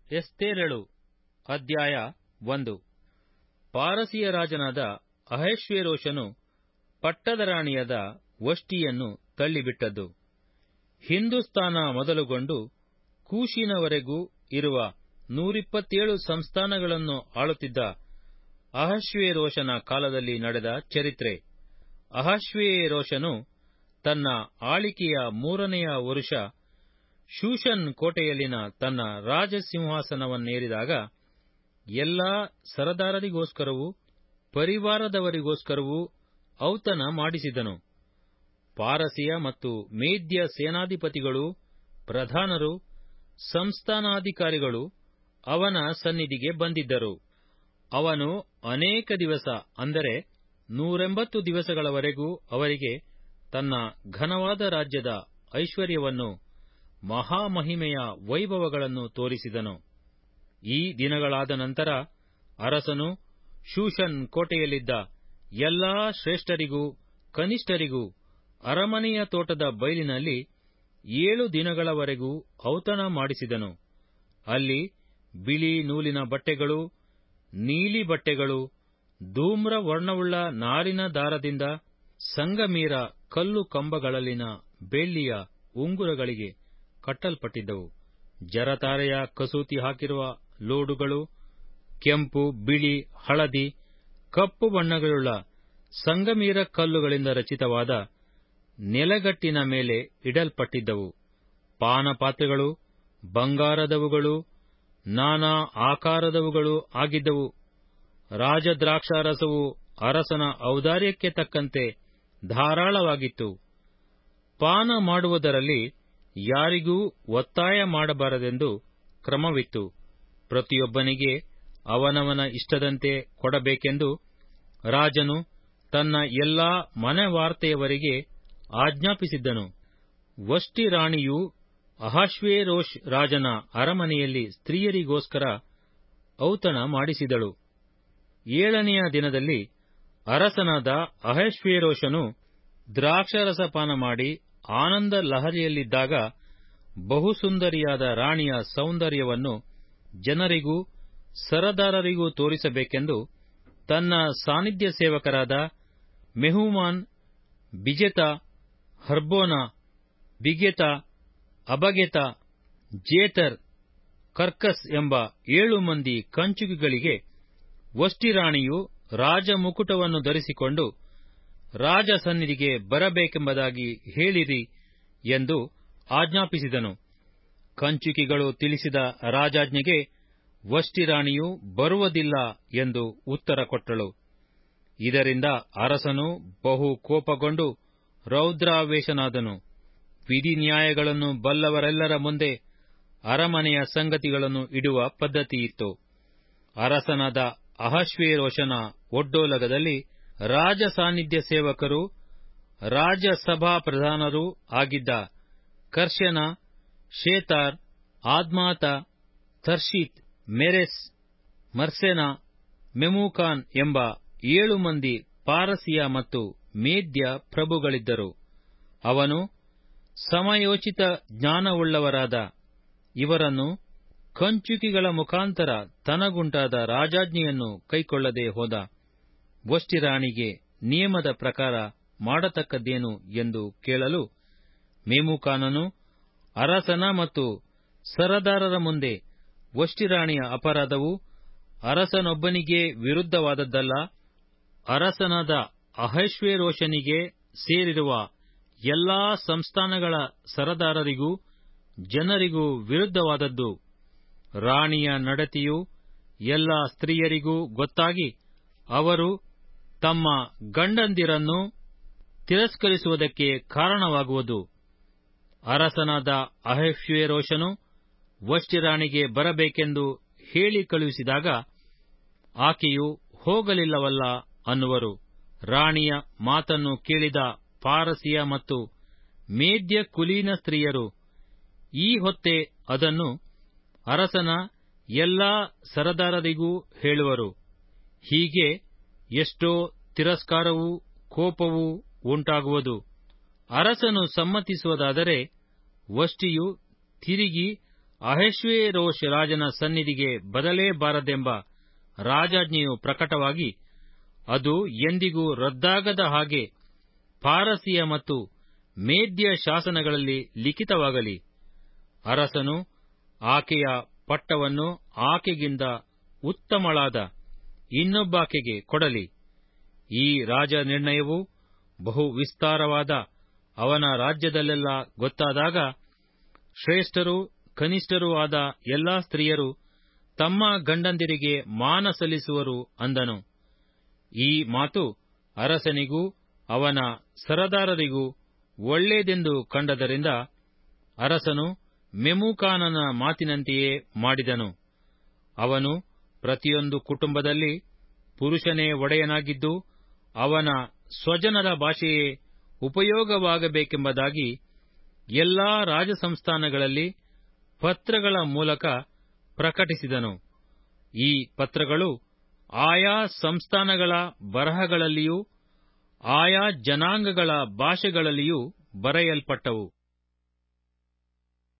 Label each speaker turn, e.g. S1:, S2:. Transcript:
S1: ಎಸ್ತೇರಳು ಅಧ್ಯಾಯ ಒಂದು ಪಾರಸಿಯ ರಾಜನಾದ ಅಹಷ್ವೇರೋಷನು ಪಟ್ಟದ ರಾಣಿಯಾದ ವಷ್ಟಿಯನ್ನು ತಳ್ಳಿಬಿಟ್ಟದ್ದು ಹಿಂದೂಸ್ತಾನ ಮೊದಲುಗೊಂಡು ಕೂಷಿನವರೆಗೂ ಇರುವ ನೂರಿಪ್ಪತ್ತೇಳು ಸಂಸ್ಥಾನಗಳನ್ನು ಆಳುತ್ತಿದ್ದ ಅಹಷ್ವೇರೋಷನ ಕಾಲದಲ್ಲಿ ನಡೆದ ಚರಿತ್ರೆ ಅಹಷ್ವೇರೋಷನು ತನ್ನ ಆಳಿಕೆಯ ಮೂರನೆಯ ವರುಷ ಶೂಷನ್ ಕೋಟೆಯಲ್ಲಿನ ತನ್ನ ರಾಜಸಿಂಹಾಸನವನ್ನೇರಿದಾಗ ಎಲ್ಲಾ ಸರದಾರರಿಗೋಸ್ಕರವೂ ಪರಿವಾರದವರಿಗೋಸ್ಕರವೂ ಔತಣ ಮಾಡಿಸಿದನು ಪಾರಸಿಯ ಮತ್ತು ಮೇದ್ಯ ಸೇನಾಧಿಪತಿಗಳೂ ಪ್ರಧಾನರು ಸಂಸ್ಥಾನಾಧಿಕಾರಿಗಳು ಅವನ ಸನ್ನಿಧಿಗೆ ಬಂದಿದ್ದರು ಅವನು ಅನೇಕ ದಿವಸ ಅಂದರೆ ನೂರೆಂಬತ್ತು ದಿವಸಗಳವರೆಗೂ ಅವರಿಗೆ ತನ್ನ ಘನವಾದ ರಾಜ್ಯದ ಐಶ್ವರ್ಯವನ್ನು ಮಹಾಮಹಿಮೆಯ ವೈಭವಗಳನ್ನು ತೋರಿಸಿದನು ಈ ದಿನಗಳಾದ ನಂತರ ಅರಸನು ಶೂಷನ್ ಕೋಟೆಯಲ್ಲಿದ್ದ ಎಲ್ಲಾ ಶ್ರೇಷ್ಠರಿಗೂ ಕನಿಷ್ಠರಿಗೂ ಅರಮನೆಯ ತೋಟದ ಬೈಲಿನಲ್ಲಿ ಏಳು ದಿನಗಳವರೆಗೂ ಔತಣ ಮಾಡಿಸಿದನು ಅಲ್ಲಿ ಬಿಳಿ ನೂಲಿನ ಬಟ್ಟೆಗಳು ನೀಲಿ ಬಟ್ಟೆಗಳು ಧೂಮ್ರ ವರ್ಣವುಳ್ಳ ನಾರಿನ ದಾರದಿಂದ ಸಂಗಮೀರ ಕಲ್ಲು ಕಂಬಗಳಲ್ಲಿನ ಬೆಳ್ಳಿಯ ಉಂಗುರಗಳಿಗೆ ಕಟ್ಟಲ್ಪಟ್ಟಿದ್ದವು ಜರತಾರೆಯ ಕಸೂತಿ ಹಾಕಿರುವ ಲೋಡುಗಳು ಕೆಂಪು ಬಿಳಿ ಹಳದಿ ಕಪ್ಪು ಬಣ್ಣಗಳುಳ್ಳ ಸಂಗಮೀರ ಕಲ್ಲುಗಳಿಂದ ರಚಿತವಾದ ನೆಲಗಟ್ಟಿನ ಮೇಲೆ ಇಡಲ್ಪಟ್ಟಿದ್ದವು ಪಾನಪಾತ್ರೆಗಳು ಬಂಗಾರದವುಗಳು ನಾನಾ ಆಕಾರದವುಗಳು ಆಗಿದ್ದವು ರಾಜದ್ರಾಕ್ಷಾರಸವು ಅರಸನ ಔದಾರ್ಯಕ್ಕೆ ತಕ್ಕಂತೆ ಧಾರಾಳವಾಗಿತ್ತು ಪಾನ ಮಾಡುವುದರಲ್ಲಿ ಯಾರಿಗೂ ಒತ್ತಾಯ ಮಾಡಬಾರದೆಂದು ಕ್ರಮವಿತ್ತು ಪ್ರತಿಯೊಬ್ಬನಿಗೆ ಅವನವನ ಇಷ್ಟದಂತೆ ಕೊಡಬೇಕೆಂದು ರಾಜನು ತನ್ನ ಎಲ್ಲಾ ಮನೆವಾರ್ತೆಯವರಿಗೆ ಆಜ್ಞಾಪಿಸಿದ್ದನು ವಷ್ಟಿ ರಾಣಿಯು ಅಹಾಶ್ವೇರೋಷ್ ರಾಜನ ಅರಮನೆಯಲ್ಲಿ ಸ್ತ್ರೀಯರಿಗೋಸ್ಕರ ಔತಣ ಮಾಡಿಸಿದಳು ಏಳನೆಯ ದಿನದಲ್ಲಿ ಅರಸನಾದ ಅಹಶ್ವೇರೋಷನು ದ್ರಾಕ್ಷಾರಸಪಾನ ಮಾಡಿ ಆನಂದ ಲಹರಿಯಲ್ಲಿದ್ದಾಗ ಬಹುಸುಂದರಿಯಾದ ರಾಣಿಯ ಸೌಂದರ್ಯವನ್ನು ಜನರಿಗೂ ಸರದಾರರಿಗೂ ತೋರಿಸಬೇಕೆಂದು ತನ್ನ ಸಾನ್ನಿಧ್ಯ ಸೇವಕರಾದ ಮೆಹುಮಾನ್ ಬಿಜೆತ ಹರ್ಬೋನ ಬಿಗೆತ ಅಬಗೆತ ಜೇತರ್ ಕರ್ಕಸ್ ಎಂಬ ಏಳು ಮಂದಿ ಕಂಚುಕಿಗಳಿಗೆ ವಷ್ಟಿರಾಣಿಯು ರಾಜಮುಕುಟವನ್ನು ಧರಿಸಿಕೊಂಡು ರಾಜ ಸನ್ನಿಧಿಗೆ ಬರಬೇಕೆಂಬುದಾಗಿ ಹೇಳಿರಿ ಎಂದು ಆಜ್ಞಾಪಿಸಿದನು ಕಂಚುಕಿಗಳು ತಿಳಿಸಿದ ರಾಜಾಜ್ಞೆಗೆ ವಷ್ಟಿರಾಣಿಯು ಬರುವುದಿಲ್ಲ ಎಂದು ಉತ್ತರ ಕೊಟ್ಟಳು ಇದರಿಂದ ಅರಸನು ಬಹು ಕೋಪಗೊಂಡು ರೌದ್ರಾವೇಶನಾದನು ವಿಧಿನ್ಯಾಯಗಳನ್ನು ಬಲ್ಲವರೆಲ್ಲರ ಮುಂದೆ ಅರಮನೆಯ ಸಂಗತಿಗಳನ್ನು ಇಡುವ ಪದ್ಧತಿಯಿತ್ತು ಅರಸನಾದ ಅಹಶ್ವೇರೋಷನ ಒಡ್ಡೋಲಗದಲ್ಲಿ ರಾಜ ಸಾನ್ನಿಧ್ಯ ಸೇವಕರು ರಾಜಸಭಾ ಪ್ರಧಾನರೂ ಆಗಿದ್ದ ಕರ್ಷನ ಶೇತಾರ್ ಆದ್ಮಾತ ತರ್ಷೀತ್ ಮೆರೆಸ್ ಮರ್ಸೆನ ಮೆಮೂಕಾನ್ ಎಂಬ ಏಳು ಮಂದಿ ಪಾರಸಿಯ ಮತ್ತು ಮೇದ್ಯ ಪ್ರಭುಗಳಿದ್ದರು ಅವನು ಸಮಯೋಚಿತ ಜ್ಞಾನವುಳ್ಳವರಾದ ಇವರನ್ನು ಕಂಚುಕಿಗಳ ಮುಖಾಂತರ ತನಗುಂಟಾದ ರಾಜಾಜ್ಞೆಯನ್ನು ಕೈಕೊಳ್ಳದೆ ಹೋದ ವಷ್ಟಿರಾಣಿಗೆ ನಿಯಮದ ಪ್ರಕಾರ ಮಾಡತಕ್ಕದ್ದೇನು ಎಂದು ಕೇಳಲು ಮೇಮುಕಾನನು ಅರಸನ ಮತ್ತು ಸರದಾರರ ಮುಂದೆ ವಷ್ಟಿರಾಣಿಯ ಅಪರಾಧವು ಅರಸನೊಬ್ಬನಿಗೆ ವಿರುದ್ಧವಾದದ್ದಲ್ಲ ಅರಸನಾದ ಅಹಶ್ವೇರೋಷನಿಗೆ ಸೇರಿರುವ ಎಲ್ಲಾ ಸಂಸ್ಥಾನಗಳ ಸರದಾರರಿಗೂ ಜನರಿಗೂ ವಿರುದ್ಧವಾದದ್ದು ರಾಣಿಯ ನಡತೆಯು ಎಲ್ಲ ಸ್ತ್ರೀಯರಿಗೂ ಗೊತ್ತಾಗಿ ಅವರು ತಮ್ಮ ಗಂಡಂದಿರನ್ನು ತಿರಸ್ಕರಿಸುವುದಕ್ಕೆ ಕಾರಣವಾಗುವುದು ಅರಸನಾದ ಅಹಶ್ವೇರೋಷನು ವಷ್ಟಿರಾಣಿಗೆ ಬರಬೇಕೆಂದು ಹೇಳಿ ಕಳುಹಿಸಿದಾಗ ಆಕೆಯು ಹೋಗಲಿಲ್ಲವಲ್ಲ ಅನ್ನುವರು ರಾಣಿಯ ಮಾತನ್ನು ಕೇಳಿದ ಪಾರಸಿಯ ಮತ್ತು ಮೇದ್ಯ ಕುಲೀನ ಸ್ತ್ರೀಯರು ಈ ಹೊತ್ತೆ ಅದನ್ನು ಅರಸನ ಎಲ್ಲಾ ಸರದಾರರಿಗೂ ಹೇಳುವರು ಹೀಗೆ ಎಷ್ಟೋ ತಿರಸ್ಕಾರವೂ ಕೋಪವೂ ಉಂಟಾಗುವುದು ಅರಸನು ಸಮ್ಮತಿಸುವುದಾದರೆ ವಷ್ಟಿಯು ತಿರುಗಿ ಅಹಶ್ವೇರೋಷ್ ರಾಜನ ಸನ್ನಿಧಿಗೆ ಬದಲೇಬಾರದೆಂಬ ರಾಜಾಜ್ಞೆಯು ಪ್ರಕಟವಾಗಿ ಅದು ಎಂದಿಗೂ ರದ್ದಾಗದ ಹಾಗೆ ಪಾರಸಿಯ ಮತ್ತು ಮೇದ್ಯ ಶಾಸನಗಳಲ್ಲಿ ಲಿಖಿತವಾಗಲಿ ಅರಸನು ಆಕೆಯ ಪಟ್ಟವನ್ನು ಆಕೆಗಿಂತ ಉತ್ತಮಳಾದ ಇನ್ನೊಬ್ಬಾಕೆಗೆ ಕೊಡಲಿ ಈ ರಾಜ ನಿರ್ಣಯವು ಬಹು ವಿಸ್ತಾರವಾದ ಅವನ ರಾಜ್ಯದಲ್ಲೆಲ್ಲ ಗೊತ್ತಾದಾಗ ಶ್ರೇಷ್ಠರೂ ಕನಿಷ್ಠರೂ ಆದ ಎಲ್ಲಾ ಸ್ತ್ರೀಯರು ತಮ್ಮ ಗಂಡಂದಿರಿಗೆ ಮಾನ ಸಲ್ಲಿಸುವರು ಅಂದನು ಈ ಮಾತು ಅರಸನಿಗೂ ಅವನ ಸರದಾರರಿಗೂ ಒಳ್ಳೆಯದೆಂದು ಕಂಡದರಿಂದ ಅರಸನು ಮೆಮೂಕಾನನ ಮಾತಿನಂತೆಯೇ ಮಾಡಿದನು ಅವನು ಪ್ರತಿಯೊಂದು ಕುಟುಂಬದಲ್ಲಿ ಪುರುಷನೇ ಒಡೆಯನಾಗಿದ್ದು ಅವನ ಸ್ವಜನರ ಭಾಷೆಯೇ ಉಪಯೋಗವಾಗಬೇಕೆಂಬುದಾಗಿ ಎಲ್ಲಾ ರಾಜಸಂಸ್ಥಾನಗಳಲ್ಲಿ ಪತ್ರಗಳ ಮೂಲಕ ಪ್ರಕಟಿಸಿದನು ಈ ಪತ್ರಗಳು ಆಯಾ ಸಂಸ್ಥಾನಗಳ ಬರಹಗಳಲ್ಲಿಯೂ ಆಯಾ ಜನಾಂಗಗಳ ಭಾಷೆಗಳಲ್ಲಿಯೂ ಬರೆಯಲ್ಪಟ್ಟವು